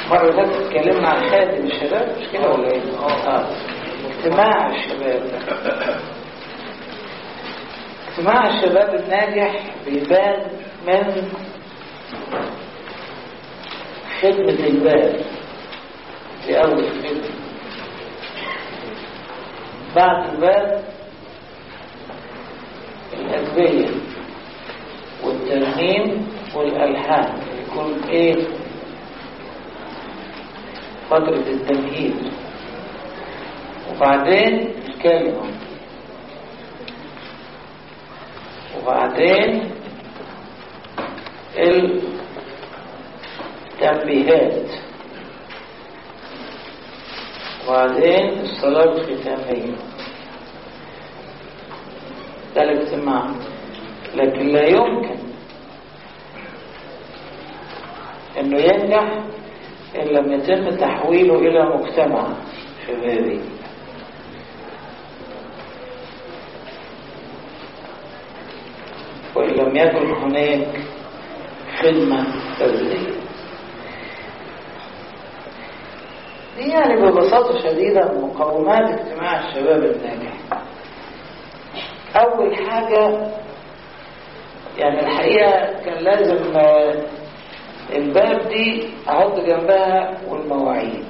المرة اللي فاتت اتكلمنا عن خادم الشباب مش كده ولا ايه؟ اه اجتماع الشباب اجتماع الشباب الناجح بيبان من خدمة الباب دي أول خدمة بعد الباب الأدوية والترميم والألحان يكون إيه فترة التمهيد وبعدين الكلمة وبعدين التنبيهات وبعدين الصلاة الختامية ده الاجتماع لكن لا يمكن انه ينجح ان لم يتم تحويله الى مجتمع شبابي وان لم يكن هناك خدمة فردية دي يعني ببساطة شديدة مقومات اجتماع الشباب الناجح أول حاجة يعني الحقيقة كان لازم الباب دي أحط جنبها والمواعيد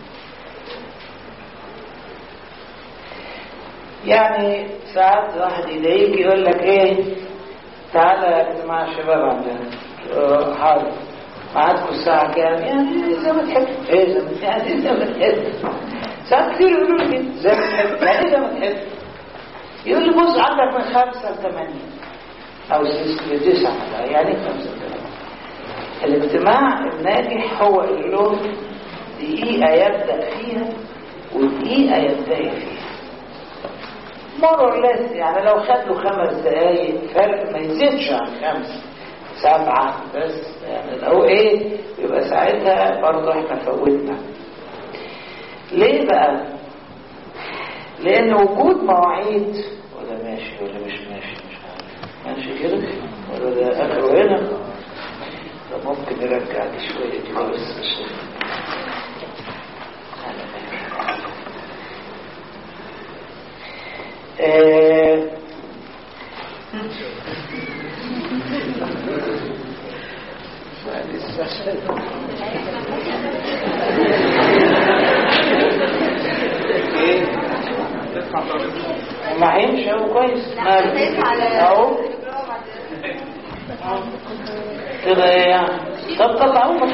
يعني ساعات واحد يضايقك يقول لك ايه تعالى اجتماع الشباب عندنا اه حاضر ميعادكم الساعة كام؟ يعني زي ما تحب ايه زي ما يعني زي ما تحب ساعات كتير يقولوا لي كده زي ما تحب يعني زي ما تحب يقول لي بص عندك من خمسة لثمانية أو لتسعة يعني خمسة لثمانية الاجتماع الناجح هو اللي له دقيقة يبدأ فيها ودقيقة ينتهي فيها مرة لس يعني لو خد له خمس دقايق فرق ما يزيدش عن خمس سبعة بس يعني لو ايه يبقى ساعتها برضه احنا فوتنا ليه بقى لان وجود مواعيد ولا ماشي ولا مش ماشي مش عارف ماشي كده ولا ده اخره هنا ده ممكن نرجع دي شويه كده بس مش آه ما هيمشي اهو كويس اهو كده ايه يعني طب طلعوه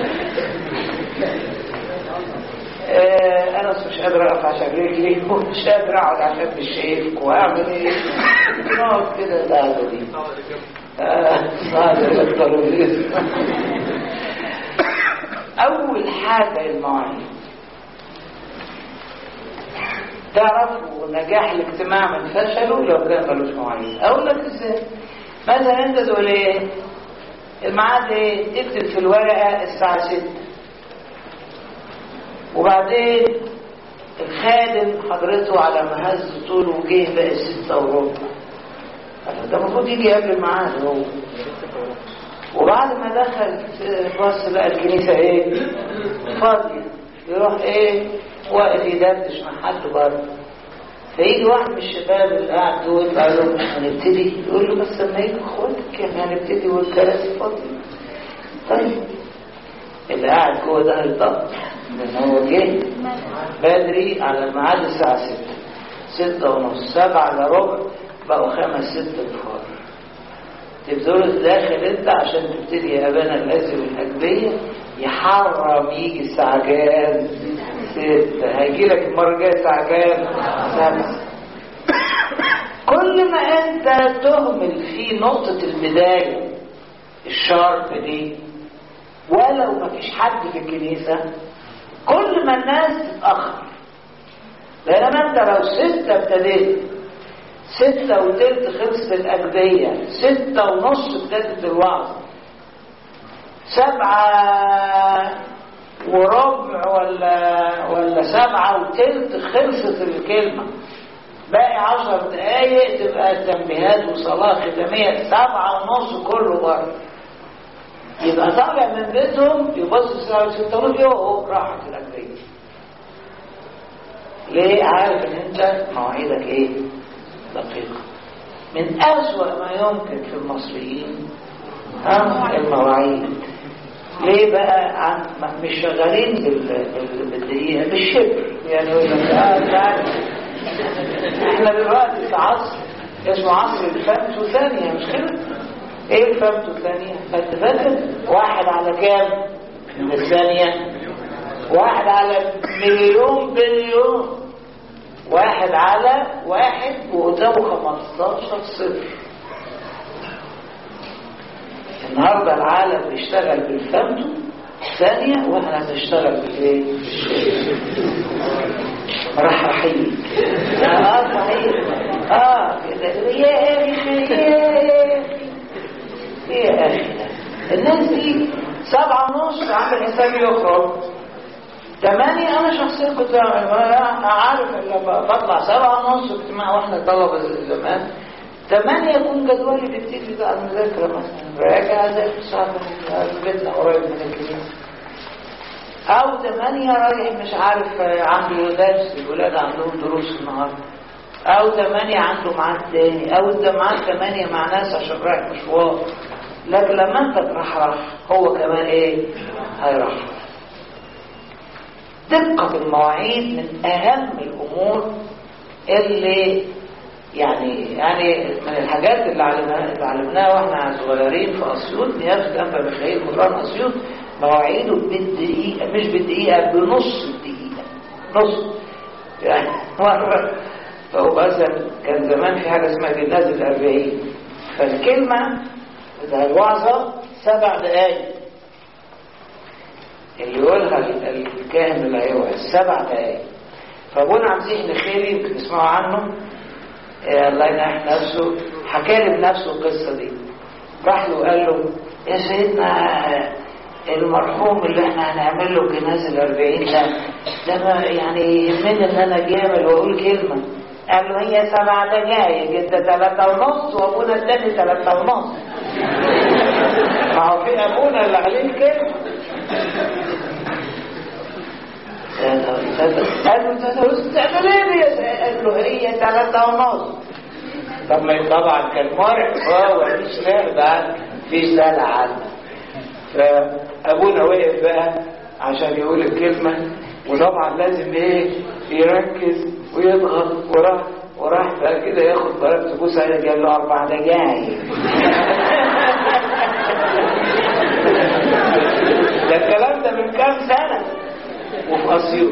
آه انا مش قادر اقف عشان رجلي ومش قادر اقعد عشان مش شايفك واعمل ايه نقعد كده القعده دي اول حاجه المواعيد تعرفوا نجاح الاجتماع من فشله لو كان ملوش مواعيد اقول لك ازاي مثلا انت تقول ايه الميعاد ايه تكتب في الورقه الساعه 6 وبعدين الخادم حضرته على ما هز طوله وجه بقى 6 وربع ده المفروض يجي قبل الميعاد هو وبعد ما دخل بص بقى الكنيسه ايه فاضيه يروح ايه واقف يدردش مع حد بره فيجي واحد من الشباب اللي قاعد دول قال له هنبتدي يقول له بس لما يجي اخواتك يعني هنبتدي والكراسي فاضيه طيب اللي قاعد جوه ده هيطق لان هو جه بدري على الميعاد الساعه 6 ستة ونص سبعة الا ربع بقوا خمس ست انفار تبذل داخل انت عشان تبتدي يا ابانا الازل والحجبية يحرم يجي الساعة كام ستة هيجي لك المرة الجاية الساعة كام خمسة كل ما انت تهمل في نقطة البداية الشارب دي ولو ما فيش حد في الكنيسة كل ما الناس تتأخر بينما انت لو ستة ابتديت ستة وتلت خلصت الأجبية ستة ونص ابتدت الوعظ سبعة وربع ولا ولا سبعة وتلت خلصت الكلمة باقي عشر دقايق تبقى تنبيهات وصلاة ختامية سبعة ونص كله بره يبقى طالع من بيتهم يبص الساعة 6 ونص يوه راحت الأجرية ليه عارف ان انت مواعيدك ايه دقيقة من أسوأ ما يمكن في المصريين ها المواعيد ليه بقى عن مش شغالين بالدقيقة بالشبر يعني يقول لك اه تعالى احنا دلوقتي في عصر اسمه عصر الفمت ثانية مش كده؟ ايه الفمت ثانية؟ فانت فاكر واحد على كام؟ من الثانية واحد على مليون بليون واحد على واحد وقدامه 15 صفر النهارده العالم بيشتغل بالفمتو ثانية واحنا هنشتغل بالايه؟ راح رحيل اه صحيح اه كده يا اخي يا اخي يا اخي الناس دي سبعة ونص عامل حسابي يخرج ثمانية أنا شخصيا كنت عارف لما بطلع سبعة ونص اجتماع واحنا طلبة زمان ثمانية يكون جدولي بيبتدي بقى المذاكرة مثلا راجع زي الساعة بيتنا قريب من الكنيسة أو ثمانية رايح مش عارف عنده درس الولاد عندهم دروس النهاردة أو ثمانية عنده ميعاد تاني أو أنت معاك ثمانية مع ناس عشان رايح مشوار لكن لما أنت ترحرح هو كمان إيه؟ هيرحرح دقة المواعيد من أهم الأمور اللي يعني يعني من الحاجات اللي علمناها اللي علمناها واحنا صغيرين في اسيوط نيافه انبا ميخائيل قران اسيوط مواعيده بالدقيقه مش بالدقيقه بنص الدقيقه نص يعني مره هو مثلا كان زمان في حاجه اسمها جناز الاربعين فالكلمه بتاع الوعظه سبع دقائق اللي يقولها الكاهن اللي هيوعظ سبع دقائق فابونا عبد الزيح نخيري يمكن تسمعوا عنه الله ينح نفسه حكى لي بنفسه القصة دي راح له وقال له يا سيدنا المرحوم اللي احنا هنعمل له جنازة الأربعين ده ده ما يعني يهمني ان انا جامل واقول كلمة قال له هي سبع دقايق انت ثلاثة ونص وابونا التاني ثلاثة ونص ما هو في ابونا اللي عليه الكلمة قال له انت تعمل ايه قال له هي ثلاثة ونص طب ما طبعا كان مرعب اه ومفيش لعبة مفيش دلع عنه فابونا وقف بقى عشان يقول الكلمة وطبعا لازم ايه يركز ويضغط وراح وراح بقى كده ياخد بقى تبص عليه قال له اربع دقايق ده الكلام ده من كام سنه وفي اسيوط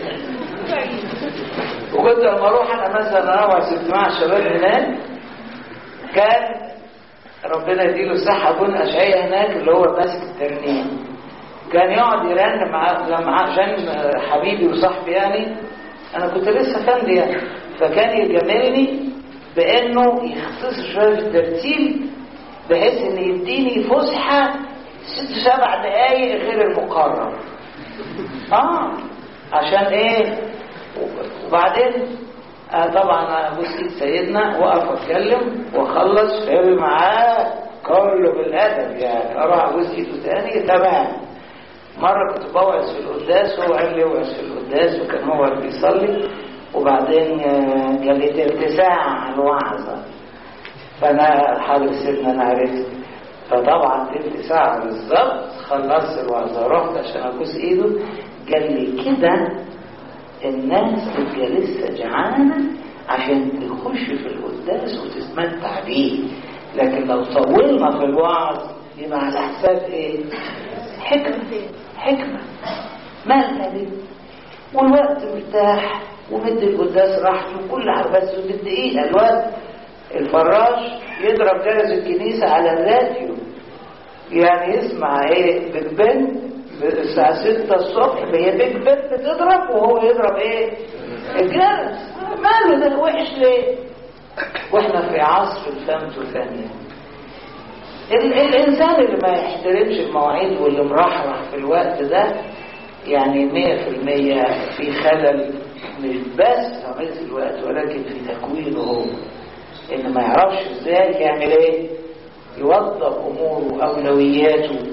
وكنت لما اروح انا مثلا اروح اجتماع الشباب هناك كان ربنا يديله الصحة ابونا اشعياء هناك اللي هو ماسك الترنيم كان يقعد يرن مع لما عشان حبيبي وصاحبي يعني انا كنت لسه فندي يعني فكان يجاملني بانه يختصر شويه في الترتيب بحيث ان يديني فسحه ست سبع دقايق غير المقرر اه عشان ايه وبعدين آه طبعا ابوس ايد سيدنا وقف اتكلم واخلص فهم معاه كله بالادب يعني اروح ابوس ايده تاني تمام مره كنت بوعظ في القداس وهو قال لي اوعظ في القداس وكان هو اللي بيصلي وبعدين قال لي تلت ساعه على الوعظه فانا حاضر سيدنا انا عرفت فطبعا تلت ساعه بالظبط خلصت الوعظه رحت عشان ابوس ايده قال لي كده الناس تبقى لسه جعانه عشان تخش في القداس وتتمتع بيه لكن لو طولنا في الوعظ يبقى على حساب ايه حكمه حكمه مالها دي والوقت مرتاح ومد القداس راحته وكل حاجه بس بالدقيقه الوقت الفراش يضرب جرس الكنيسه على الراديو يعني يسمع ايه بيج بن الساعة 6 الصبح هي بيج بن بتضرب وهو يضرب ايه الجرس ماله ده وحش ليه واحنا في عصر الفمت ثانية ال الانسان اللي ما يحترمش المواعيد واللي مرحرح في الوقت ده يعني مية في المية في خلل مش بس في عملية الوقت ولكن في تكوينه هو ان ما يعرفش ازاي يعمل ايه يوظف اموره اولوياته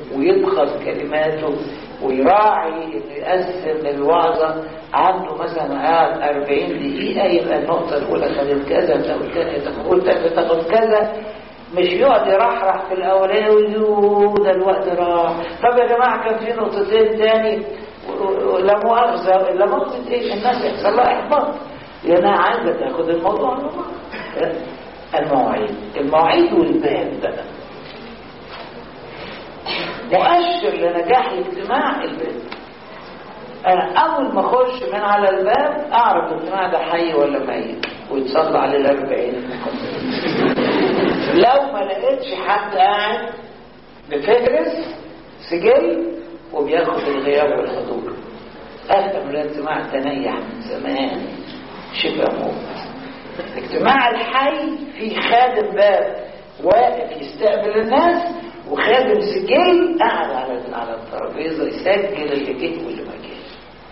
ويبخص كلماته ويراعي انه يقسم الوعظة عنده مثلا قاعد 40 دقيقة يبقى النقطة الأولى خدت كذا والثانية تاخد تاخد كذا مش يقعد يرحرح في الأولاني ويقول ده الوقت راح طب يا جماعة كان في نقطتين تاني لا مؤاخذة لا مؤاخذة ايه الناس يحصل لها إحباط لأنها عايزة تاخد الموضوع المواعيد المواعيد والباب بقى مؤشر لنجاح الاجتماع الباب انا اول ما اخش من على الباب اعرف الاجتماع ده حي ولا ميت ويتصلى عليه الاربعين لو ما لقيتش حد قاعد بفهرس سجل وبياخد الغياب والحضور افهم الاجتماع تنيح من زمان شبه موت الاجتماع الحي في خادم باب واقف يستقبل الناس وخادم سجل قاعد على على الترابيزه يسجل اللي جه واللي ما جاش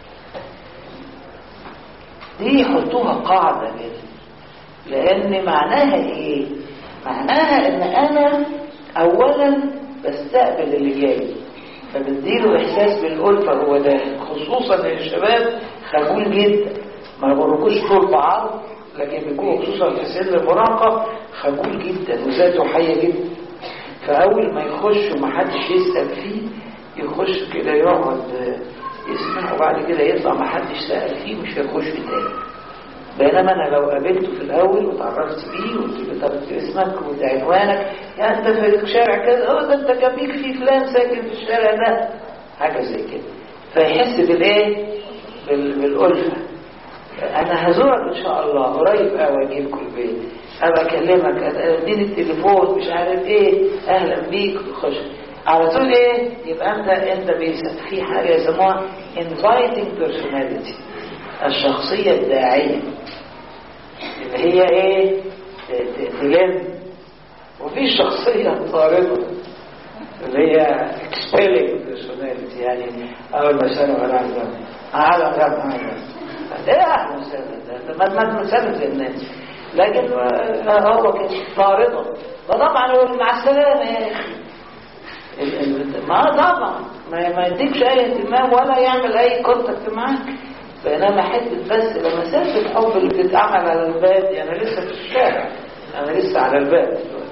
دي يحطوها قاعده كده لان معناها ايه معناها ان انا اولا بستقبل اللي جاي فبديله احساس بالالفه هو داخل خصوصا ان الشباب خجول جدا ما بيروحوش طول بعض لكن بيكونوا خصوصا في سن المراهقه خجول جدا وذاته حيه جدا فأول ما يخش ومحدش يسأل فيه يخش كده يقعد يسمع وبعد كده يطلع محدش سأل فيه مش هيخش تاني بينما انا لو قابلته في الاول وتعرفت بيه وقلت له طب اسمك وده عنوانك يعني انت في الشارع كده اه ده انت كان بيك في فلان ساكن في الشارع ده حاجه زي كده فيحس بالايه بال- بالالفه انا هزورك ان شاء الله قريب قوي اجيلكم البيت ابقى اكلمك اديني التليفون مش عارف ايه اهلا بيك خش على طول ايه يبقى انت انت بيس- في حاجه يسموها inviting personality الشخصيه الداعيه اللي هي ايه ت- ت- تلم وفي الشخصيه الطارده اللي هي expelling personality يعني اول ما سالوا على عزام على عزام ايه احلى مسافه ده ما ما مسافه زي الناس لكن آه، هو كده طارده فطبعا يقول مع السلامه يا اخي ال- ال- ما طبعا ما ما يديكش اي اهتمام ولا يعمل اي كونتاكت معاك بينما حته بس لمسات الحب اللي بتتعمل على الباب يعني لسه في الشارع انا لسه على الباب دلوقتي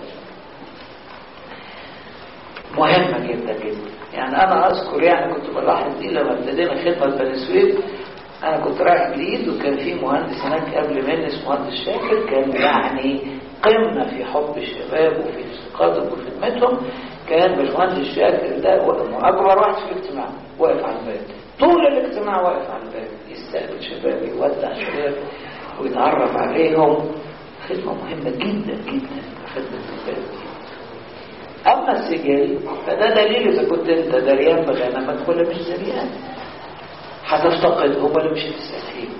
مهمة جدا جدا يعني أنا أذكر يعني كنت بلاحظ دي لما ابتدينا خدمة بني سويف أنا كنت رايح جديد وكان في مهندس هناك قبل مني اسمه مهندس شاكر كان يعني قمة في حب الشباب وفي افتقادهم وخدمتهم كان باشمهندس شاكر ده و- أكبر واحد في الاجتماع واقف على الباب طول الاجتماع واقف على الباب يستقبل شباب يودع شباب ويتعرف عليهم خدمة مهمة جدا جدا خدمة الباب دي أما السجل فده دليل إذا كنت أنت دريان بغنمك ولا مش دريان هتفتقدهم ولا مش هتسأل فيهم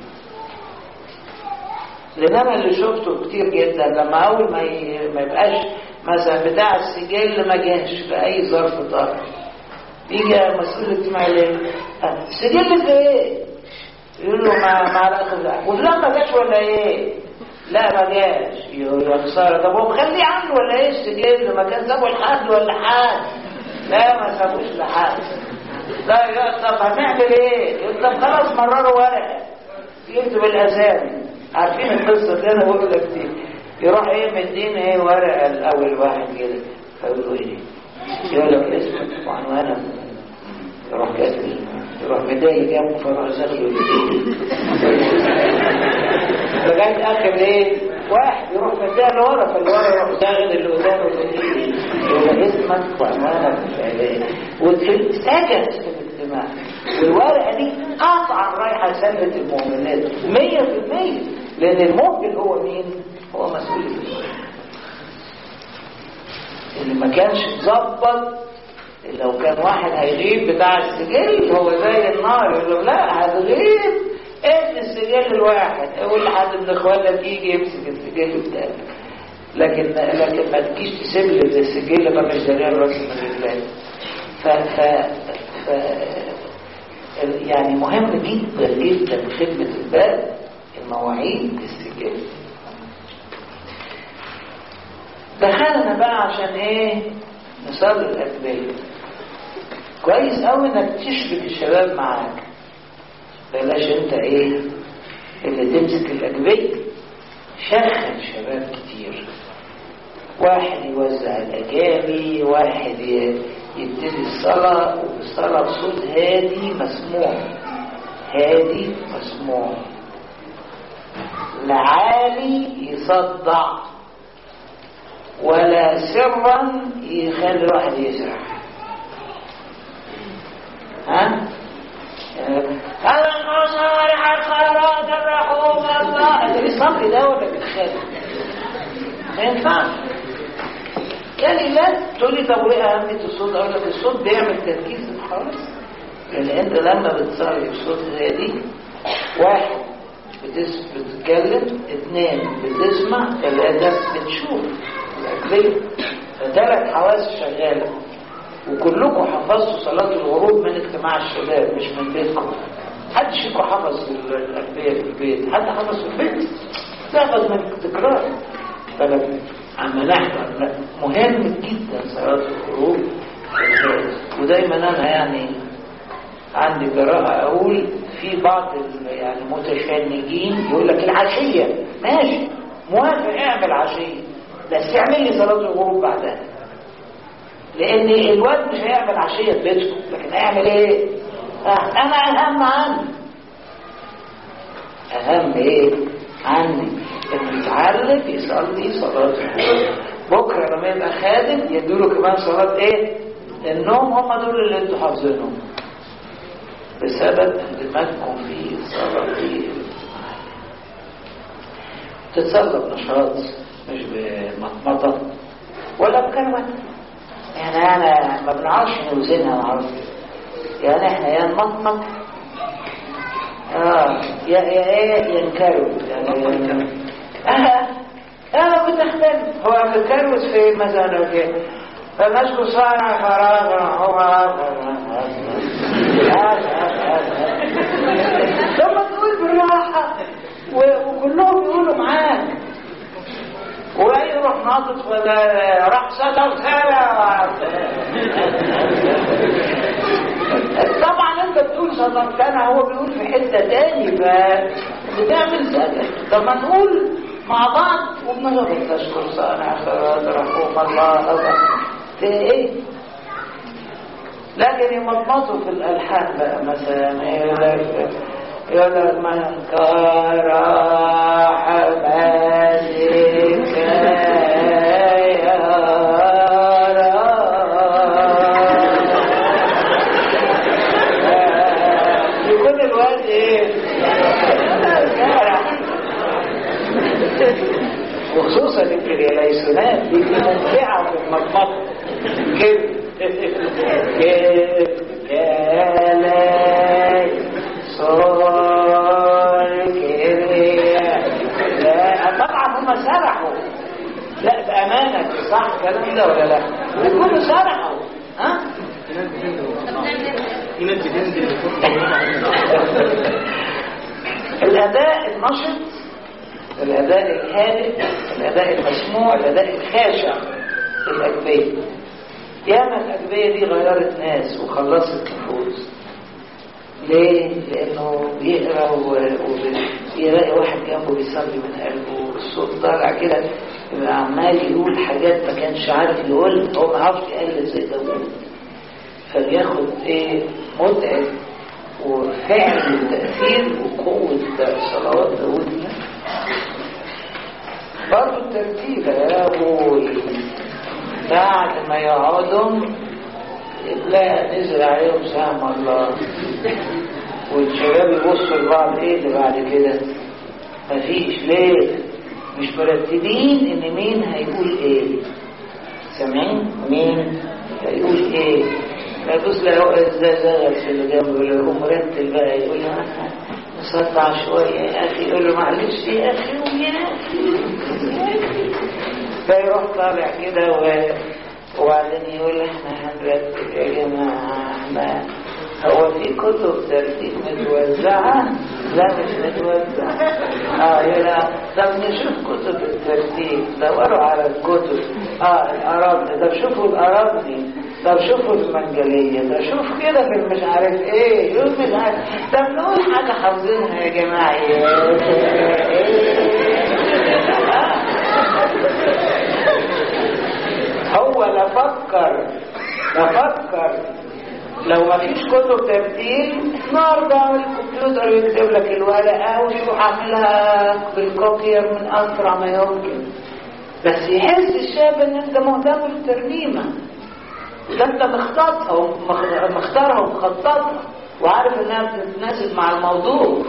لأن أنا اللي شفته كتير جدا لما أول ما ي... ما يبقاش مثلا بتاع السجل ما جاش بأي ظرف طارئ يجي مسؤول اجتماعي ليه؟ آه، السجل في إيه؟ يقول له مع مع الأخ ده وفلان ما جاش ولا إيه؟ لا ما جاش يقول يا خساره طب هو مخليه عنده ولا ايه السجل ما كان سابه لحد ولا حد لا ما سابوش لحد لا يا طب هنعمل ايه يقول طب خلاص مرروا ورقه يكتب الاسامي عارفين القصه اللي انا بقول لك دي يروح ايه مدينا ايه ورقه الاول واحد كده فيقول له ايه يقول لك اسمك وعنوانك يروح كاتب يروح مضايق جنبه فيروح زغله لغايه اخر ايه واحد يروح مديها لورا فاللي ورا يروح زاغل اللي قدامه بالإيد. يبقى اسمك وعنوانك مش عارف ايه وفي سكت في الاجتماع والورقه دي قطعا رايحه سله المؤمنات 100% لان المؤمن هو مين؟ هو مسؤول الاجتماع اللي ما كانش اتظبط لو كان واحد هيغيب بتاع السجل هو زي النار يقول له لا هتغيب ادي السجل الواحد اقول لحد من اخوانك يجي يمسك السجل بتاعك لكن لكن ما تجيش تسيب لي السجل ما مش دارين راس من رجلك ف ف ف يعني مهم جدا جدا خدمة الباب المواعيد السجل دخلنا بقى عشان ايه نصلي الأكبية كويس قوي انك تشبك الشباب معاك بلاش انت ايه اللي تمسك الاجبيه شغل شباب كتير واحد يوزع الاجابي واحد يبتدي الصلاه وبالصلاه بصوت هادي مسموع هادي مسموع لا عالي يصدع ولا سرا يخلي الواحد يسرح ها هذا المصارع الخيرات الرحوم الله اللي بيصلي ده ولا بيتخانق ما ينفعش كلمات تقول لي طب وايه اهميه الصوت اقول لك الصوت بيعمل تركيز الحواس لان انت لما بتصلي بصوت زي دي واحد بتس... بتتكلم اثنين بتسمع ثلاثة بتشوف الأكلية فثلاث حواس شغالة وكلكم حفظتوا صلاة الغروب من اجتماع الشباب مش من بيتكم حد فيكم حفظ الأكلية في البيت حد حفظ في البيت تحفظ من التكرار فلما عم نحضر مهم جدا صلاة الغروب ودايما أنا يعني عندي جراءة أقول في بعض يعني متشنجين يقول لك العشية ماشي موافق اعمل عشية بس اعمل لي صلاة الغروب بعدها لأن الواد مش هيعمل عشية في بيتكم لكن هيعمل ايه؟ أنا أهم عني أهم ايه؟ عني إنه يتعلم يصلي صلاة الغروب بكرة لما يبقى خادم يدوله كمان صلاة ايه؟ النوم هم دول اللي انتوا حافظينهم بسبب اندماجكم في صلاة تتصلى بنشاط مش بمطمطة ولا بكلمة يعني أنا ما بنعرفش نوزنها معروف يعني احنا يا نمطمط اه يا يا ايه ينكروت يعني اه انا بتختلف هو بيكروت في مثلا كده فنشكو صانع فراغ هو لما تقول بالراحة وكلهم يقولوا معاك ويروح ناطط ولا رقصة وسارة طبعا انت بتقول صدقتنا هو بيقول في حتة تاني فبتعمل زي طب ما نقول مع بعض وبنغلط تشكر صانع خيرات رحوم الله ايه لكن يمطمطوا في الالحان بقى مثلا يقول لك من كره حمادك يا يكون الواد ايه وخصوصا الكرياليسونات دي ممتعه في المطمطه كده طبعا هم سرحوا لا بأمانة صح الكلام ده ولا لا يكونوا سرحوا ها الأداء النشط الأداء الهادئ الأداء المسموع الأداء الخاشع الأجبية ياما الأجبية دي غيرت ناس وخلصت نفوس ليه؟ لأنه بيقرأ ويلاقي واحد جنبه بيصلي من قلبه والصوت طالع كده يبقى عمال يقول حاجات ما كانش عارف يقول هو ما عرفش يقلد زي داوود فبياخد ايه متعب وفعل التأثير وقوة صلوات داوود برضه الترتيب يا ابوي بعد ما يقعدهم لا نزل عليهم سهم الله والشباب يبصوا لبعض ايه اللي بعد كده مفيش ليه مش مرتبين ان مين هيقول ايه سامعين مين هيقول ايه هيبص له الزغل في اللي جنبه يقول مرتب بقى يقول له نصدع شويه يا اخي يقول له معلش يا اخي ويا اخي فيروح طالع كده و... وبعدين يقول احنا هنرتب يا جماعه احنا هو في كتب ترتيب متوزعة لا مش متوزعة اه يلا طب نشوف كتب الترتيب دوروا على الكتب اه الأراضي طب شوفوا الأراضي طب شوفوا المنجلية ده شوف كده في مش عارف ايه شوف مش عارف طب نقول حاجة حافظينها يا جماعة هو لا فكر لا فكر لو ما فيش كتب تبديل النهارده على الكمبيوتر يكتب لك الورقه ويروح عاملها بالكوبير من اسرع ما يمكن بس يحس الشاب ان انت مهتم بالترجمه ده انت مخططها ومخ- مختارها ومخططها وعارف انها بتتناسب مع الموضوع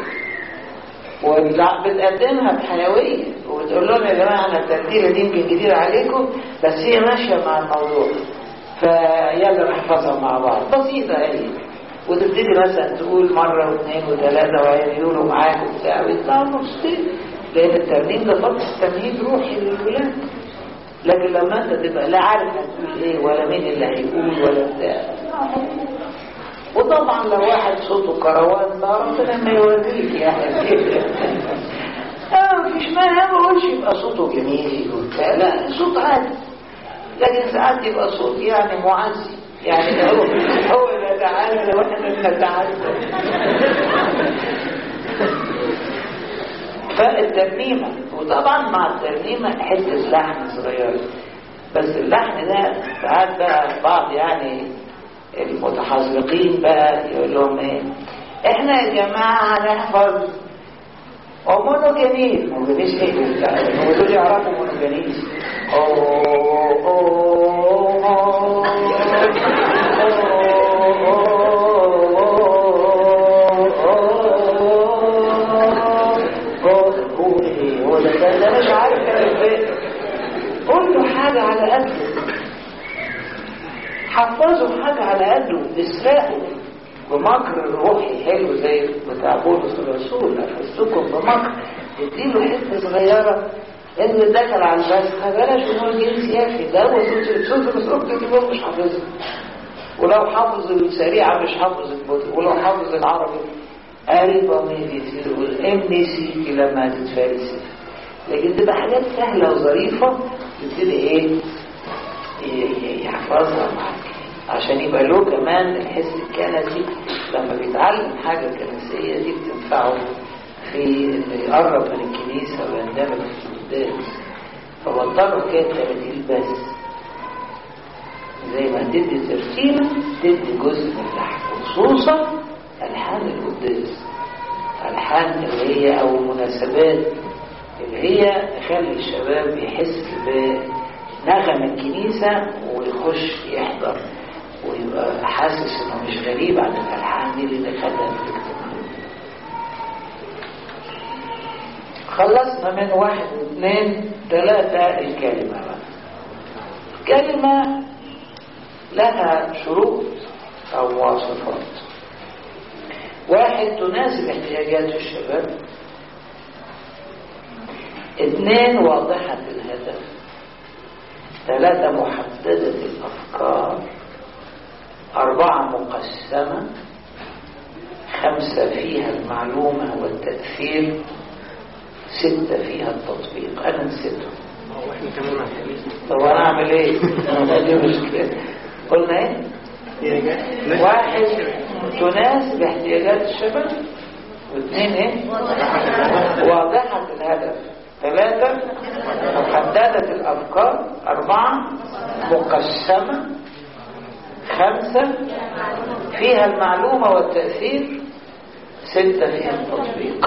وبتقدمها بحيويه وبتقول لهم يا جماعه انا الترتيبه دي يمكن كتير عليكم بس هي ماشيه مع الموضوع فيلا نحفظها مع بعض بسيطه هي وتبتدي مثلا تقول مره واثنين وثلاثه وعين يقولوا معاك وبتاع ويطلعوا مبسوطين لان الترنيم ده فقط تمهيد روحي للولاد لكن لما انت تبقى لا عارف هتقول ايه ولا مين اللي هيقول ولا بتاع وطبعا لو واحد صوته كروان ده ربنا ما يوريك يعني اه مفيش مانع ما بقولش يبقى صوته جميل وبتاع لا صوت عادي لكن ساعات يبقى صوت يعني معزي يعني هو هو اللي تعالى واحنا نتعالى فالترنيمة وطبعا مع الترنيمة حتة لحن صغيرة بس اللحن ده ساعات بقى بعض يعني المتحذقين بقى يقول لهم ايه احنا يا جماعة هنحفظ ومونوجينيز مونوجينيز ايه لا هو دول يعرفوا مونوجينيز هو ده ده ده مش عارف كان ازاي قول له حاجة على قده حفظوا حاجة على قده اسرقوا بمكر روحي حلو زي بتاع بولس الرسول افزكم بمكر اديله حته صغيره اللي دخل على البسخه بلاش امور جنس يا اخي ده هو صوت صوت مسروق كده مش حافظها ولو حافظ السريعه مش حافظ البطء ولو حافظ العربي قاري ضمير يصير والام نسي لما تتفلسف لكن تبقى حاجات سهله وظريفه يبتدي ايه ي- يحفظها معاك عشان يبقى له كمان الحس الكنسي لما بيتعلم حاجة كنسية دي بتنفعه في انه يقرب من الكنيسة ويندمج في القداس فبطلوا حكاية ترتيل بس زي ما تدي ترتيلة تدي جزء من اللحن خصوصا ألحان القداس ألحان اللي هي أو المناسبات اللي هي تخلي الشباب يحس بنغم الكنيسة ويخش يحضر ويبقى حاسس انه مش غريب عن الالحان دي اللي دخلها في الاجتماع خلصنا من واحد واثنين ثلاثة الكلمة بقى كلمة لها شروط أو مواصفات واحد تناسب احتياجات الشباب اثنين واضحة الهدف ثلاثة محددة الأفكار أربعة مقسمة خمسة فيها المعلومة والتأثير ستة فيها التطبيق أنا نسيتهم واحنا كمان مع الحديث طب أنا أعمل إيه؟ ما دي مشكلة قلنا إيه؟ واحد تناسب احتياجات الشباب واثنين ايه واضحة الهدف ثلاثة محددة الأفكار أربعة مقسمة خمسة فيها المعلومة والتأثير ستة فيها التطبيق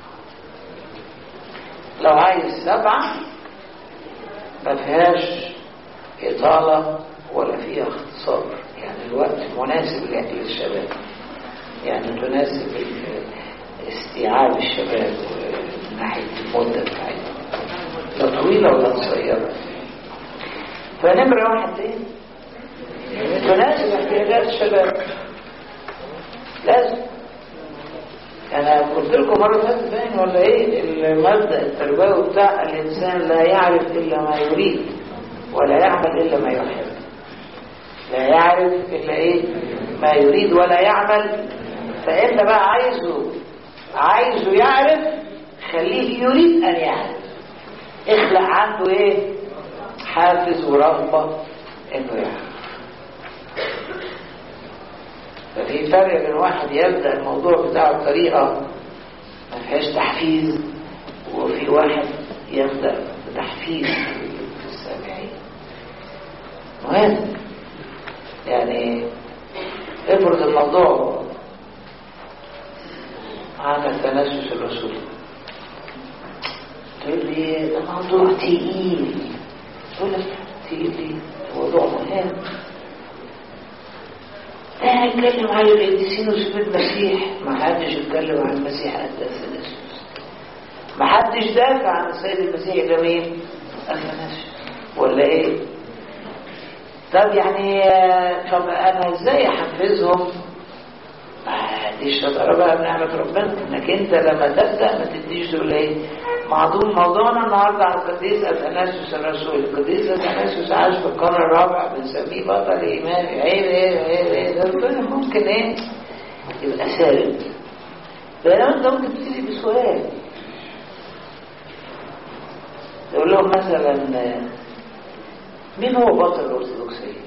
لو عايز سبعة ما فيهاش إطالة ولا فيها اختصار يعني الوقت مناسب للشباب يعني تناسب استيعاب الشباب من ناحية المدة بتاعتهم لا طويلة ولا قصيرة فنمرة واحد ايه؟ تناسب احتياجات الشباب لازم انا قلت لكم مره فاتت باين ولا ايه المبدا التربوي بتاع الانسان لا يعرف الا ما يريد ولا يعمل الا ما يحب لا يعرف الا ايه ما يريد ولا يعمل فانت بقى عايزه عايزه يعرف خليه يريد ان يعرف اخلق عنده ايه حافز ورغبه انه يعرف في فرق بين واحد يبدأ الموضوع بتاعه بطريقة ما فيهاش تحفيز وفي واحد يبدأ بتحفيز في السامعين مهم يعني افرض الموضوع عن تنسس الرسول تقول لي ده موضوع تقيل تقول لك تقيل ليه موضوع مهم ده هنتكلم عن القديسين وسيب المسيح ما حدش يتكلم عن المسيح قد التنسس ما حدش دافع عن السيد المسيح ده مين التنسس ولا ايه طب يعني طب انا ازاي احفزهم دي الشطاره بقى بنعمه ربنا انك انت لما تبدا ما تديش تقول ايه معظوم موضوعنا النهارده عن القديس اثناسيوس الرسول القديس اثناسيوس عاش في القرن الرابع بنسميه بطل ايمان عيب ايه ايه ايه ده ممكن ايه يبقى سالب بينما انت ممكن تبتدي بسؤال تقول لهم مثلا مين هو بطل الارثوذكسيه؟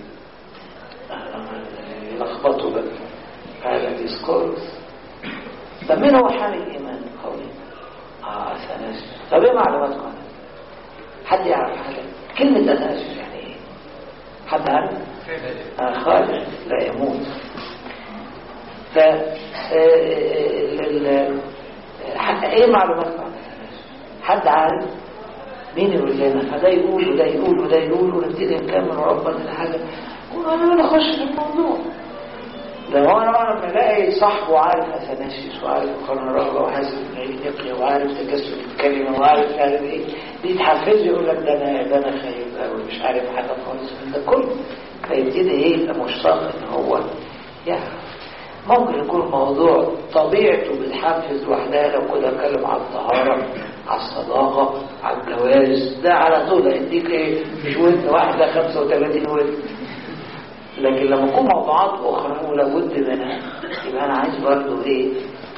يلخبطوا بقى هذا ديسكورس طب مين هو حامل الايمان القوي؟ اه اثناسيوس طب ايه معلوماتكم عنه؟ حد يعرف حاجه؟ كلمه اثناسيوس يعني ايه؟ حد عارف؟ آه خالد لا يموت ف ايه معلوماتكم عن اثناسيوس؟ حد عارف؟ مين يقول لنا فده يقول وده يقول وده يقول ونبتدي نكمل وربنا حاجه وانا نخش في الموضوع ده هو انا لما الاقي صاحبه عارف اثناسيوس وعارف القرن الرابع وحاسب النقي وعارف تجسد الكلمه وعارف مش عارف ايه دي تحفزه يقول لك ده انا ده انا خايف قوي مش عارف حاجه خالص من ده كله فيبتدي ايه يبقى مشتاق ان هو يعرف ممكن يكون موضوع طبيعته بتحفز لوحدها لو كنت اتكلم على الطهاره على الصداقه على الجواز ده على طول هيديك ايه مش ودن واحده 35 ودن لكن لما تكون موضوعات اخرى ولابد منها يبقى انا عايز برضه ايه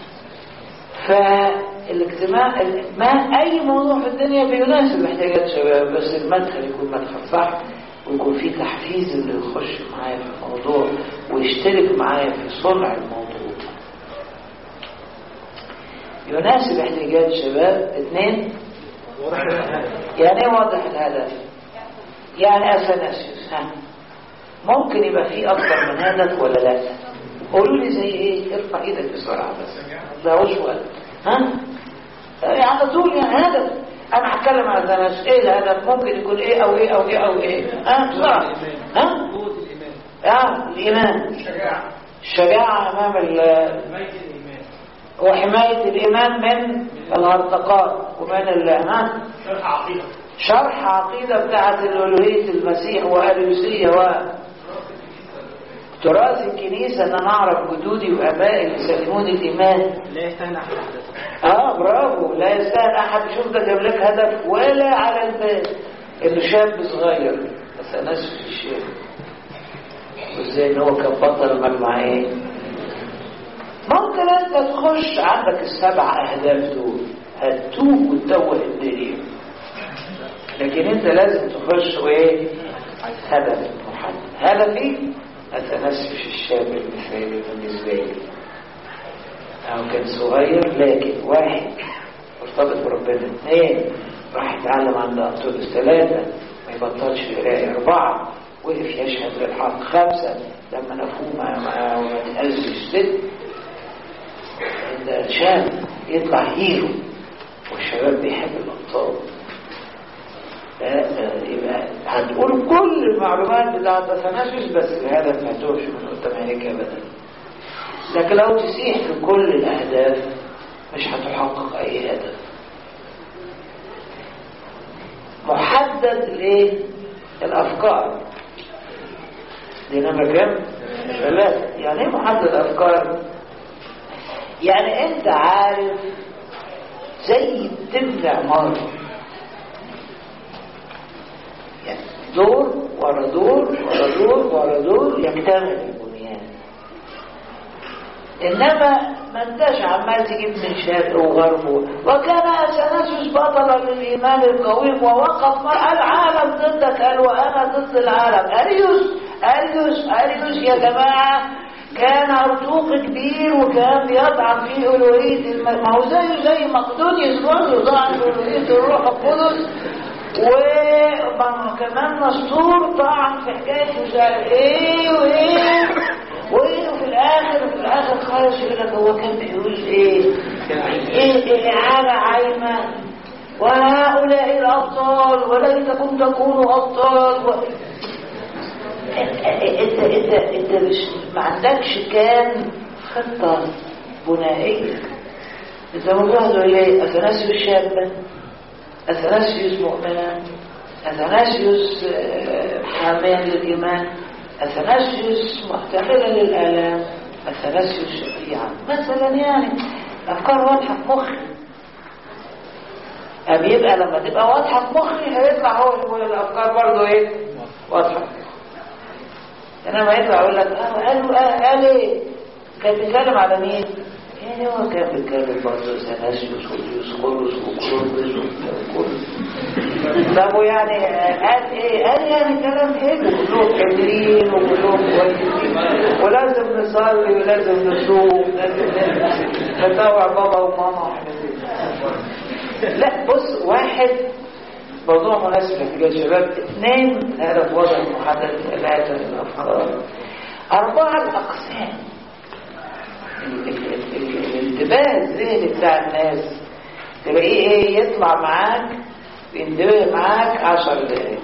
فالاجتماع ما اي موضوع في الدنيا بيناسب احتياجات شباب بس المدخل يكون مدخل صح ويكون في تحفيز اللي يخش معايا في الموضوع ويشترك معايا في صنع الموضوع يناسب احتياجات الشباب اثنين يعني ايه واضح الهدف يعني اثناسيوس ها ممكن يبقى في اكتر من هدف ولا لا قولوا لي زي ايه ارفع ايدك بسرعه بس ده هوش وقت ها يعني على طول يعني هدف انا هتكلم عن الناس ايه الهدف ممكن يكون ايه او ايه او ايه او ايه ها بسرعه ها قوة الإيمان اه الايمان الشجاعة الشجاعه امام ال حماية الإيمان وحمايه الايمان من الهرطقات ومن ال ها شرح عقيدة شرح عقيده بتاعه الالوهيه المسيح والوسيه و تراث الكنيسه ان انا اعرف جدودي وابائي اللي سلموني الايمان لا يستهل أحد أحدث اه برافو لا يستاهل احد يشوف ده جاب لك هدف ولا على البال انه شاب صغير بس انا اسف الشيخ وازاي ان هو كان بطل مجمعين ممكن انت تخش عندك السبع اهداف دول هتوب وتتوه الدنيا لكن انت لازم تخش وايه هدف محدد هدفي اتنسفش الشاب المثالي بالنسبه لي أو كان صغير لكن واحد مرتبط بربنا اثنين راح يتعلم عند أنطونيوس ثلاثة ما يبطلش قراءة أربعة وقف يشهد للحق خمسة لما نفوه ما ما ما تأذش ست عند شاب يطلع هيرو والشباب بيحب الأبطال لا، يبقى هتقول كل المعلومات بتاعت اثناسيوس بس الهدف ما تهش من قدام عينيك ابدا لكن لو تسيح في كل الأهداف مش هتحقق أي هدف محدد ليه الأفكار دي نمرة كام؟ ثلاثة يعني ايه محدد الأفكار؟ يعني أنت عارف زي تبني عمارة يعني دور ورا دور ورا دور ورا دور يكتمل البنيان انما ما انتش عمال تجيب من شرق وغرب وكان اثناسيوس بطلا للايمان القويم ووقف مع العالم ضدك قال وانا ضد العالم اريوس اريوس اريوس يا جماعه كان أرطوق كبير وكان بيطعن في ألوهية الم... ما هو زيه زي مقدونيوس برضه طعن في ألوهية الروح القدس وكمان نسطور طعن في حكاية مش عارف ايه وايه وايه وفي الآخر في الآخر خالص يقول لك هو كان بيقول ايه؟ ايه إعادة عايمة وهؤلاء الأبطال وليتكم تكونوا أبطال و... انت انت انت انت مش ما عندكش كان خطه بنائيه انت مجرد يقول ايه اثناسيوس شابا اثناسيوس مؤمنا اثناسيوس آه، حاميا للايمان اثناسيوس محتملا للالام اثناسيوس شفيعا مثلا يعني افكار واضحه في مخي أم يبقى لما تبقى واضحه في مخي هيطلع هو يقول الافكار برضه ايه واضحه انما يطلع يقول لك اه قالوا آه قال ايه كان بيتكلم على مين يعني هو كان بيتكلم برضه سناسيوس وديوسقورس وكلوبس وكل طب ويعني قال ايه قال يعني كلام حلو كلهم حلوين وكلهم كويسين ولازم نصلي ولازم نصوم لازم نطوع بابا وماما لا بص واحد موضوع مناسب يا شباب اثنين هذا وضع محدد ثلاثة الأفراد أربعة الأقسام ال- ال- ال- ال- الانتباه الذهني بتاع الناس تلاقيه ايه يطلع معاك ينتبه معاك عشر دقايق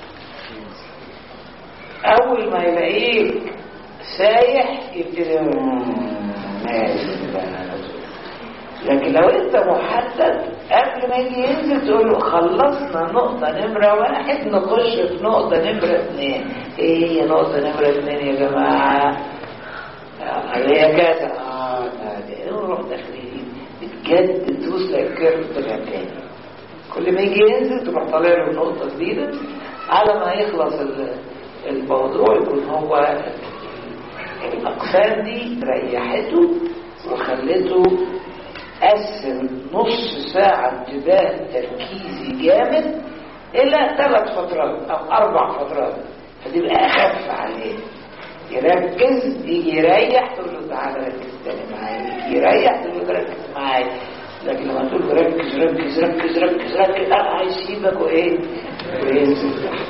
أول ما يلاقيك سايح يبتدي "مم، ماشي بقى لكن لو انت محدد قبل ما يجي ينزل تقول له خلصنا نقطة نمرة واحد نخش في نقطة نمرة اثنين ايه هي نقطة نمرة اثنين يا جماعة آه، اللي هي كذا اه ده نروح داخلين بتجدد توصل الكيرف طلع تاني كل ما يجي ينزل تروح طالع له نقطة جديدة على ما يخلص ال- الموضوع يكون هو الأقسام دي ريحته وخلته قسم نص ساعة انتباه تركيزي جامد إلى ثلاث فترات أو أربع فترات فتبقى أخف عليه يركز يجي يريح تقول له تعالى ركز تاني معايا يجي يريح تقول له ركز معايا لكن لما تقول له ركز ركز ركز ركز ركز لا هيسيبك وإيه وينزل تحت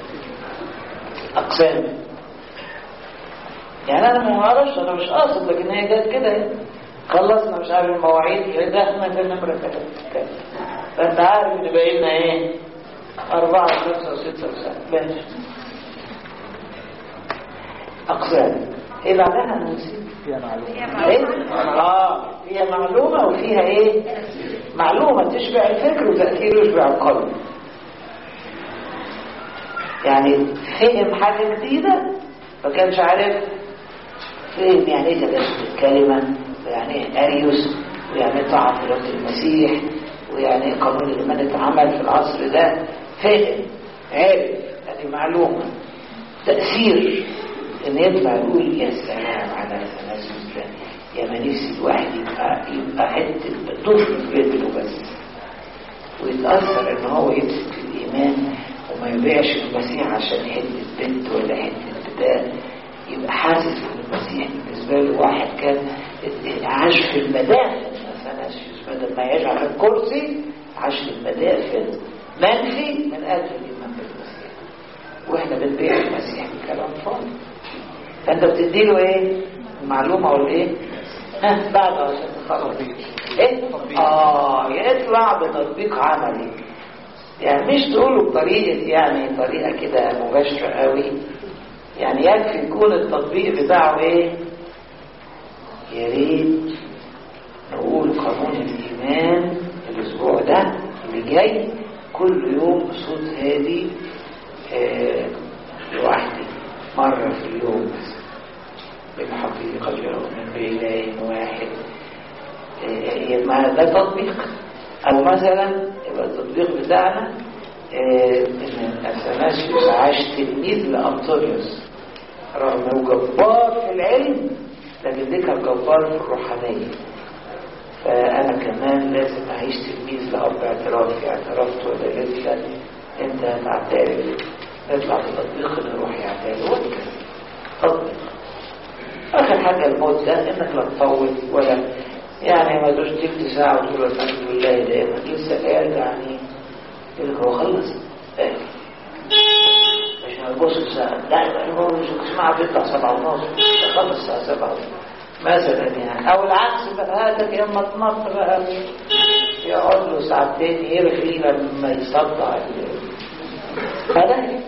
أقسام يعني انا ما اعرفش انا مش قاصد لكن هي جت كده خلصنا مش عارف المواعيد ده احنا في نمره كده فانت عارف ان باقي لنا ايه أربعة وخمسة وستة وسبعة ماشي أقسام إيه بعدها أنا نسيت فيها معلومة إيه؟ آه فيها معلومة وفيها إيه معلومة تشبع الفكر وتأثير يشبع القلب يعني فهم حاجة جديدة ما كانش عارف فهم يعني ايه تجسد الكلمة ويعني ايه اريوس ويعني ايه طاعة في وقت المسيح ويعني ايه قانون الايمان اتعمل في العصر ده فهم عرف هذه معلومة تأثير ان يطلع يقول يا سلام على التناسل ده يا ما نفسي الواحد يبقى يبقى حته طفل في رجله بس ويتأثر ان هو يمسك الايمان وما يبيعش المسيح عشان حته بنت ولا حته بتاع يبقى حاسس ان المسيح بالنسبه له واحد كان عاش في المدافن مثلا بدل ما يعيش على الكرسي عاش في المدافن منفي من اجل الايمان بالمسيح واحنا بنبيع المسيح بكلام فاضي فانت بتديله ايه المعلومه ولا ايه ها بعد عشان تخلص ايه اه يطلع بتطبيق عملي يعني مش تقوله بطريقه يعني طريقه كده مباشره قوي يعني يكفي يكون التطبيق بتاعه ايه يا ريت نقول قانون الايمان الاسبوع ده اللي جاي كل يوم بصوت هادي آه لوحدي مرة في اليوم بالحقيقة من بإله واحد آه يبقى ده تطبيق أو مثلا يبقى التطبيق بتاعنا آه إن أثناسيوس عاش تلميذ لأنطونيوس رغم انه جبار في العلم لكن ده كان جبار في الروحانية فأنا كمان لازم أعيش تلميذ لأب اعترافي اعترفت ولا لسه أنت هتعترف نطلع بتطبيق ان الروح يعترف وكذا تطبيق اخر حاجه المده انك لا تطول ولا يعني ما تدوش تلت ساعه وتقول الحمد لله دايما لسه قاعد يعني يقول لك هو خلص إيه؟ مش هنبص ساعه لا يبقى هو مش تسمع بيطلع سبعة ونص خلص الساعه سبعة مثلا يعني او العكس بقى هاتك يا اما تنط بقى يقعد له ساعتين يرغي لما يصدع ال- فده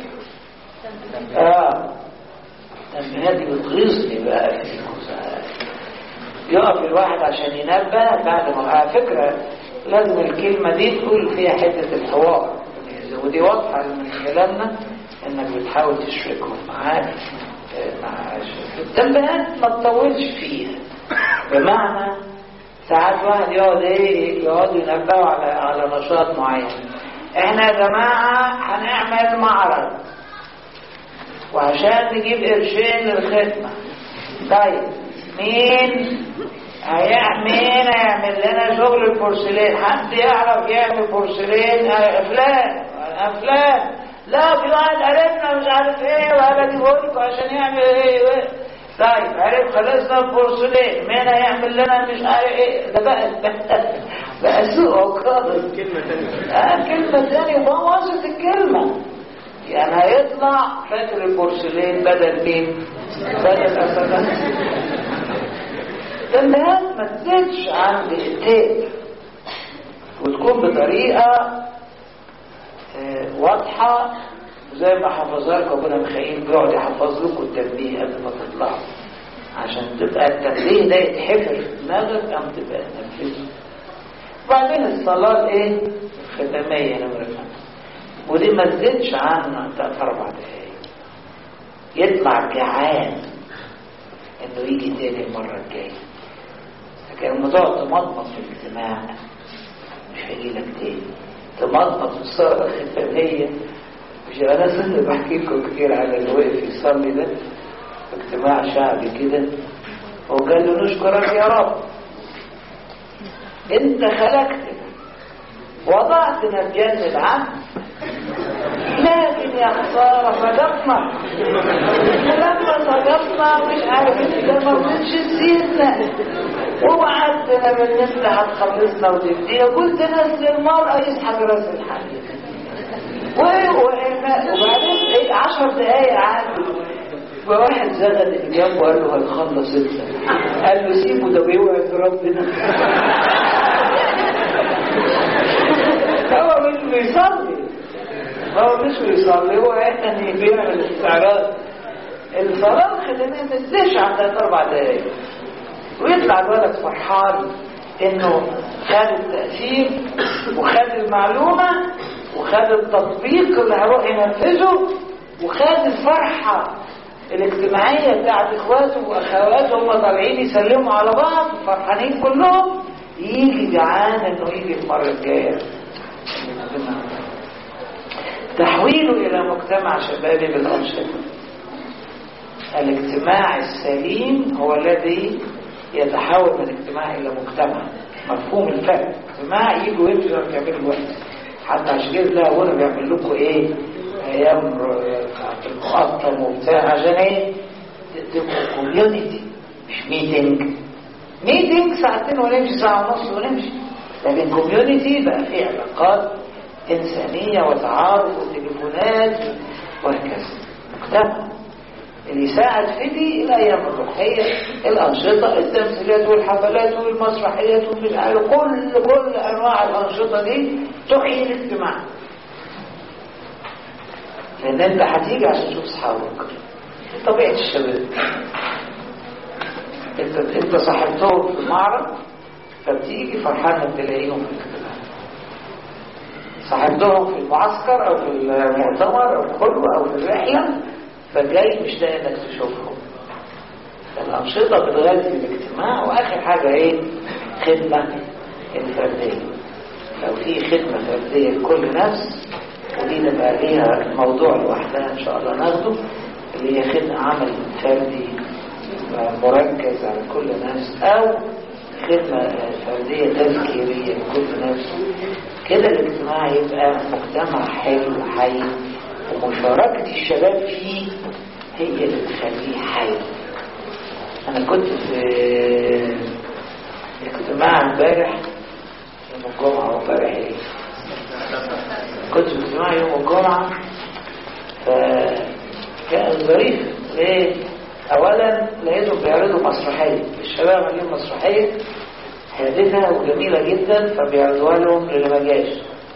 اه لما هذه بتغيظني بقى في المساعدة. يقف الواحد عشان ينبه بعد ما على فكرة لازم الكلمة دي تقول فيها حتة الحوار ودي واضحة من كلامنا انك بتحاول تشركهم معاك آه، مع في التنبيهات ما تطولش فيها بمعنى ساعات واحد يقعد ايه يقعد ينبهوا على على نشاط معين احنا يا جماعة هنعمل معرض وعشان نجيب قرشين للخدمة طيب مين هيعمل مين هيعمل لنا شغل البورسلين حد يعرف يعمل بورسلين آه، فلان آه، فلان لا في واحد قريبنا مش عارف ايه وهذا لكم عشان يعمل ايه وإيه. طيب عرف خلصنا البورسلين مين هيعمل لنا مش عارف ايه ده بقى بقى سوء عقاب كلمة تانية آه كلمة تانية بوظت الكلمة يعني هيطلع فاكر البورسلين بدل مين؟ بدل أسدان تنبيهات ما تزيدش عن دقيقتين وتكون بطريقة آه، واضحة زي ما حفظها لكم ابونا مخيل بيقعد يحفظ لكم التنبيه قبل ما تطلعوا عشان تبقى التنبيه ده يتحفر في دماغك أم تبقى تنفذه وبعدين الصلاة ايه؟ ختامية نمرة خمسة ودي ما تزيدش عن تلات أربع دقايق يطلع جعان إنه يجي تاني المرة الجاية لكن لما تقعد تمضمض في الاجتماع مش هيجي لك تاني تمضمض في الصلاة الختامية مش أنا سنة بحكي لكم كتير على اللي وقف يصلي ده في اجتماع شعبي كده وقال له نشكرك يا رب انت خلقتنا وضعتنا بجنة العبد لكن يا خسارة صدقنا ولما صدقنا مش عارف انت ما رضيتش تسيبنا ووعدتنا بان انت هتخلصنا وتدينا قلت نزل المرأة يسحب راس الحديد و- وإحنا- وبعدين ايه عشر دقايق عدوا فواحد زغل اللي جنبه قال له هنخلص انت قال له سيبه ده بيوعد ربنا هو مش بيصلي هو مش بيصلي هو يعني بيعمل استعراض الصلاة الختامية ما تزيدش عن ثلاث أربع دقايق ويطلع الولد فرحان إنه خد التأثير وخد المعلومة وخد التطبيق اللي هيروح ينفذه وخد الفرحة الاجتماعية بتاعت اخواته واخواته هم طالعين يسلموا على بعض فرحانين كلهم يجي جعان انه يجي المرة الجاية تحويله الى مجتمع شبابي بالانشطة الاجتماع السليم هو الذي يتحول من اجتماع الى مجتمع مفهوم الفرق اجتماع يجوا يمشوا يعملوا واحد حتى عشان كده تلاقي ابونا بيعمل لكم ايه ايام بتاعت المقطم وبتاع عشان ايه تبقوا كوميونتي مش ميتنج ميتنج ساعتين ونمشي ساعه ونص ونمشي لكن كوميونتي بقى فيه علاقات انسانيه وتعارف وتليفونات وهكذا مجتمع اللي يساعد في دي الايام الروحيه الانشطه التمثيليات والحفلات والمسرحيات ومش عارف كل كل انواع الانشطه دي تحيي الاجتماع لان انت هتيجي عشان تشوف اصحابك دي طبيعه الشباب انت انت صاحبتهم في المعرض فبتيجي فرحان انك تلاقيهم في الاجتماع صاحبتهم في المعسكر او في المؤتمر او في الخلوه او في الرحله فجاي مش لاقي انك تشوفهم الانشطه بتغذي الاجتماع واخر حاجه ايه خدمه الفرديه لو في خدمه فرديه لكل نفس ودي نبقى ليها موضوع لوحدها ان شاء الله ناخده اللي هي خدمه عمل فردي مركز على كل نفس او خدمه فرديه تذكيريه لكل نفس كده الاجتماع يبقى مجتمع حلو حي ومشاركة الشباب فيه هي اللي بتخليه حي أنا كنت في اجتماع امبارح يوم الجمعة وامبارح ايه؟ كنت في اجتماع يوم الجمعة فكان ظريف ليه؟ أولا لقيتهم بيعرضوا مسرحية الشباب عاملين مسرحية هادفة وجميلة جدا فبيعرضوها لهم للي ما جاش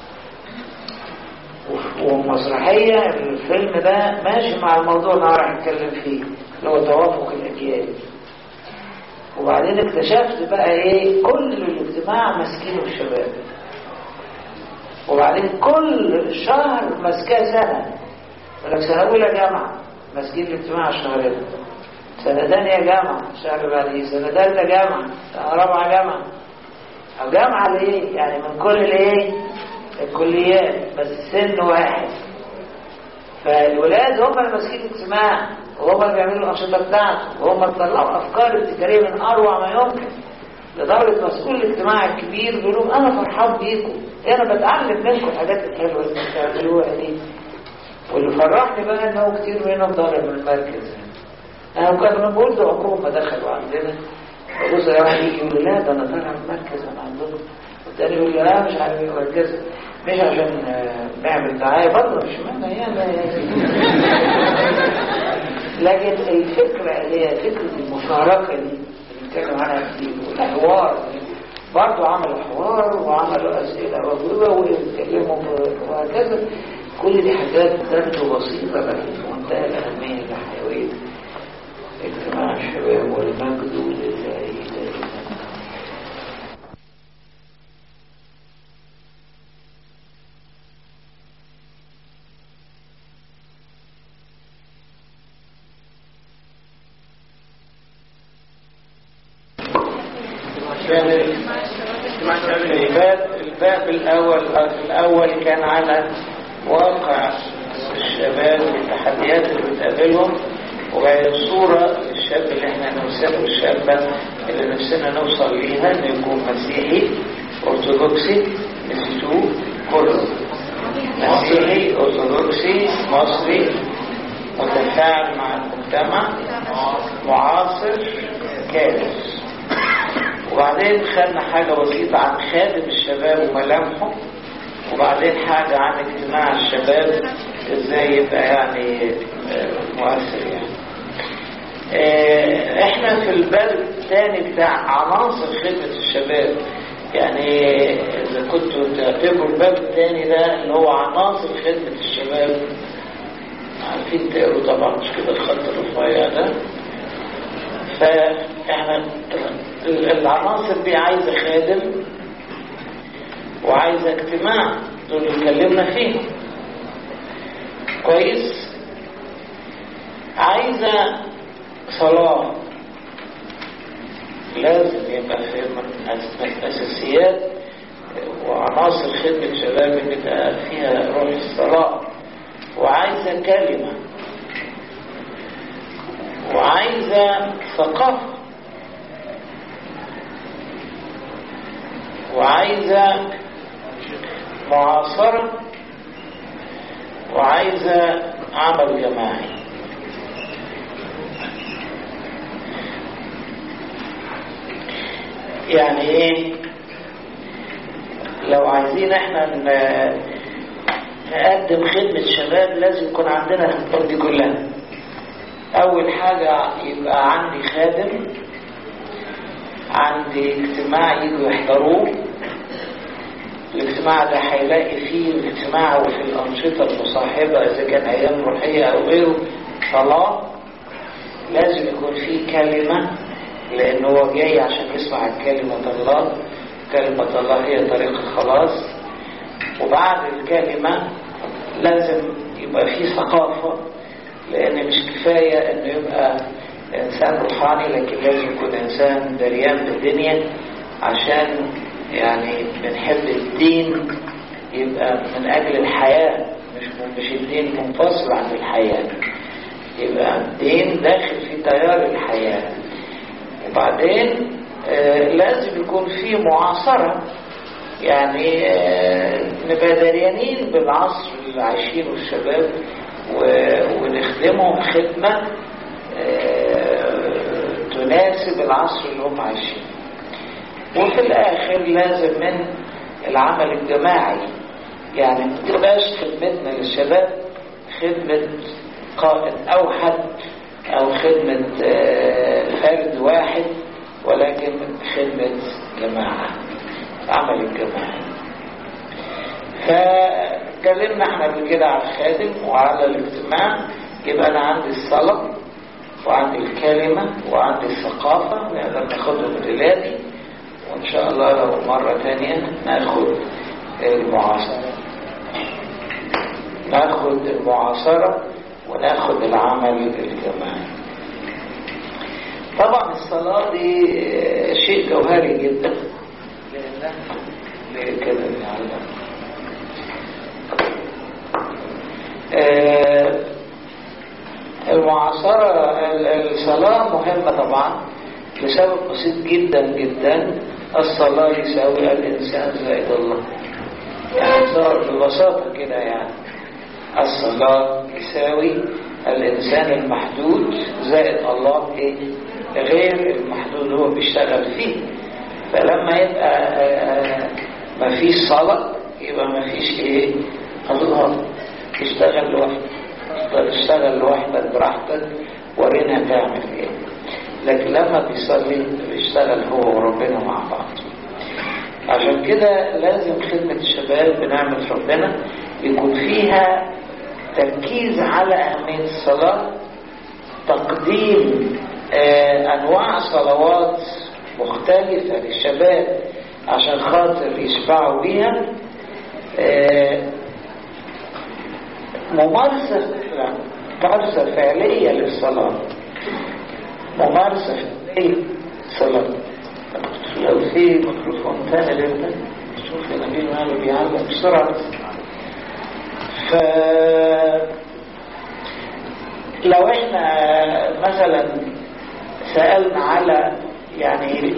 ومسرحية الفيلم ده ماشي مع الموضوع اللي راح نتكلم فيه اللي هو توافق الأجيال وبعدين اكتشفت بقى ايه كل الاجتماع ماسكينه الشباب وبعدين كل شهر ماسكاه سنة يقول لك سنة أولى جامعة ماسكين الاجتماع الشهرين سنة تانية جامعة الشهر بعديه سنة تالتة جامعة سنة رابعة جامعة أو جامعة لإيه؟ يعني من كل الإيه؟ الكليات بس سن واحد فالولاد هم اللي ماسكين الاجتماع وهم اللي بيعملوا الأنشطة بتاعته وهم اللي بيطلعوا أفكار ابتكارية من أروع ما يمكن لدرجة مسؤول الاجتماع الكبير بيقول لهم أنا فرحان بيكم أنا بتعلم منكم الحاجات الحلوة اللي بتعملوها دي واللي فرحني بقى إن هو كتير منهم ضارب من المركز أنا كنت بقول ده عمرهم ما دخلوا عندنا فبص يا واحد يجي يقول لي لا ده أنا طالع من المركز أنا عندكم والتاني يقول لي لا مش عارف ايه مركز مش عشان نعمل دعاية برضه مش معنى يعني لكن الفكرة اللي هي فكرة المشاركة دي اللي بنتكلم عنها كتير والحوار برضه عملوا حوار وعملوا أسئلة وأجوبة ويتكلموا وهكذا كل دي حاجات تبدو بسيطة لكن في منتهى الأهمية الحيوية اجتماع الشباب والمجد لله دائما كان الباب الباب الأول الأول كان على واقع الشباب والتحديات اللي بتقابلهم وبعد الصورة الشاب اللي احنا نوصله الشابة اللي نفسنا نوصل ليها انه يكون مسيحي ارثوذكسي مسيحي كله مسيحي ارثوذكسي مصري متفاعل مع المجتمع معاصر كارث وبعدين خدنا حاجة بسيطة عن خادم الشباب وملامحه وبعدين حاجة عن اجتماع الشباب ازاي يبقى يعني مؤثر يعني احنا في الباب الثاني بتاع عناصر خدمة الشباب يعني اذا كنتوا تعتبروا الباب الثاني ده اللي هو عناصر خدمة الشباب عارفين تقروا طبعا مش كده الخط الرفيع ده فاحنا العناصر دي عايزة خادم وعايزة اجتماع دول اللي اتكلمنا فيهم كويس عايزة صلاة لازم يبقى في من الأساسيات وعناصر خدمة الشباب ان يبقى فيها روح الصلاة وعايزة كلمة وعايزة ثقافة وعايزة معاصرة وعايزة عمل جماعي يعني ايه لو عايزين احنا نقدم خدمة شباب لازم يكون عندنا الخطوات دي كلها اول حاجة يبقى عندي خادم عندي اجتماع يجوا يحضروه الاجتماع ده هيلاقي فيه الاجتماع وفي الأنشطة المصاحبة إذا كان أيام روحية أو غيره صلاة لازم يكون فيه كلمة لأن هو جاي عشان يسمع كلمة الله كلمة الله هي طريق الخلاص وبعد الكلمة لازم يبقى فيه ثقافة لأن مش كفاية إنه يبقى إنسان روحاني لكن لازم يكون إنسان دريان بالدنيا عشان يعني بنحب الدين يبقى من أجل الحياة مش مش الدين منفصل عن الحياة يبقى الدين داخل في تيار الحياة وبعدين آه لازم يكون في معاصرة يعني آه نبقى دريانين بالعصر اللي عايشينه الشباب ونخدمهم خدمة آه تنادي العصر اللي هم عايشين وفي الآخر لازم من العمل الجماعي يعني ما تبقاش خدمتنا للشباب خدمة قائد أو حد أو خدمة فرد واحد ولكن خدمة جماعة عمل الجماعي فكلمنا احنا قبل كده على الخادم وعلى الاجتماع يبقى انا عندي الصلاة وعندي الكلمة وعندي الثقافة نقدر ناخدهم دلوقتي وان شاء الله لو مرة تانية ناخد المعاصرة ناخد المعاصرة وناخد العمل الجماعي طبعا الصلاة دي شيء جوهري جدا ليه كده يعني آه المعاصرة الصلاة مهمة طبعا لسبب بسيط جدا جدا الصلاة يساوي الإنسان زائد الله يعني صار ببساطة كده يعني الصلاة يساوي الإنسان المحدود زائد الله إيه غير المحدود هو بيشتغل فيه فلما يبقى مفيش صلاة يبقى مفيش إيه الله تشتغل لوحدك تشتغل لوحدك براحتك ورينا تعمل ايه لكن لما بيصلي بيشتغل هو وربنا مع بعض عشان كده لازم خدمة الشباب بنعمة ربنا يكون فيها تركيز على أهمية الصلاة تقديم آه أنواع صلوات مختلفة للشباب عشان خاطر يشبعوا بيها آه ممارسة ممارسة فعلية للصلاة ممارسة فعلية للصلاة لو في ميكروفون تاني لله شوف يا نبيل ماله بيعلق بسرعة ف لو احنا مثلا سألنا على يعني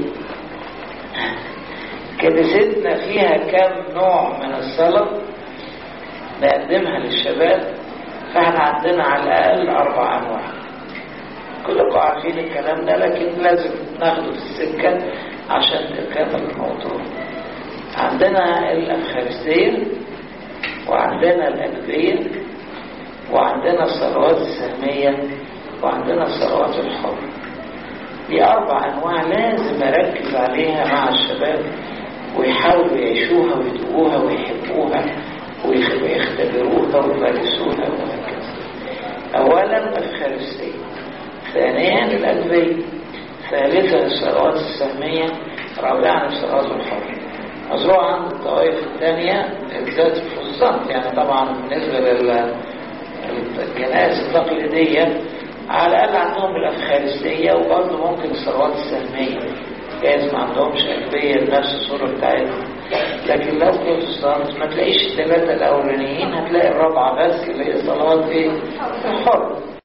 كنيستنا فيها كم نوع من الصلاه نقدمها للشباب فاحنا عندنا على الأقل أربع أنواع كلكم عارفين الكلام ده لكن لازم ناخده في السكة عشان نكمل الموضوع عندنا الأفخارستية وعندنا الأدبية وعندنا الصلوات السهمية وعندنا الصلوات الحرة دي أربع أنواع لازم أركز عليها مع الشباب ويحاولوا يعيشوها ويدوقوها ويحبوها ويختبروها ويمارسوها وهكذا اولا الخارجيه ثانيا الادبيه ثالثا الصلوات السهميه رابعا الصلوات الحره مزروع عند الطوائف الثانية الذات في الصمت يعني طبعا بالنسبة للجنائز التقليدية على الأقل عندهم الأفخارستية وبرضه ممكن الصلوات السهمية جايز ما عندهمش أدبية بنفس الصورة بتاعتهم لكن لو بروتستانت ما تلاقيش الثلاثة الأولانيين هتلاقي الرابعة بس اللي هي صلوات إيه؟ الحر